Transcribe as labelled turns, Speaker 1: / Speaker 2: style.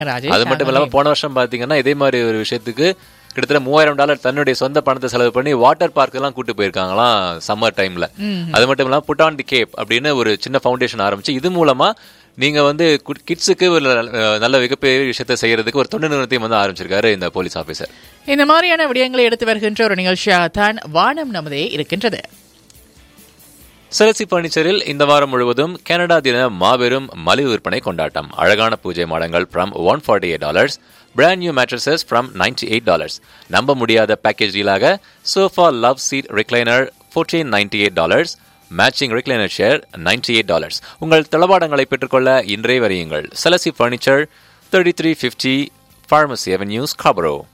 Speaker 1: ராஜேஷ்
Speaker 2: அது மட்டும் இல்லாம போன வருஷம் பாத்தீங்கன்னா இதே மாதிரி ஒரு விஷயத்துக்கு கிட்டத்தட்ட மூவாயிரம் டாலர் தன்னுடைய சொந்த பணத்தை செலவு பண்ணி வாட்டர் பார்க் எல்லாம் கூட்டு போயிருக்காங்களாம் சம்மர் டைம்ல அது மட்டும் இல்லாம புட் ஆன் தி கேப் அப்படின்னு ஒரு சின்ன ஃபவுண்டேஷன் ஆரம்பிச்சு இது மூலமா நீங்க வந்து கிட்ஸுக்கு ஒரு நல்ல- நல்ல மிகப்பெரிய விஷயத்தை செய்யறதுக்கு ஒரு தொண்டு நிறுவனத்தையும் வந்து ஆரம்பிச்சிருக்காரு இந்த போலீஸ் ஆபீசர்
Speaker 1: இந்த மாதிரியான விடயங்களை எடுத்து வருகின்ற ஒரு நிகழ்ச்சியாகத்தான் வானம் நமதே இருக்கின்றது
Speaker 2: செலசி பர்னிச்சரில் இந்த வாரம் முழுவதும் கனடா தின மாபெரும் மலிவு விற்பனை கொண்டாட்டம் அழகான பூஜை மாடங்கள் from one forty eight dollars brand new mattresses from ninety eight dollars நம்ப முடியாத பேக்கேஜ் டீலாக sofa love seat recliner fourteen ninety eight dollars matching recliner chair ninety eight dollars உங்கள் தளவாடங்களை பெற்றுக்கொள்ள இன்றே வரையுங்கள் செலசி furniture thirty three fifty Pharmacy Avenue Scarborough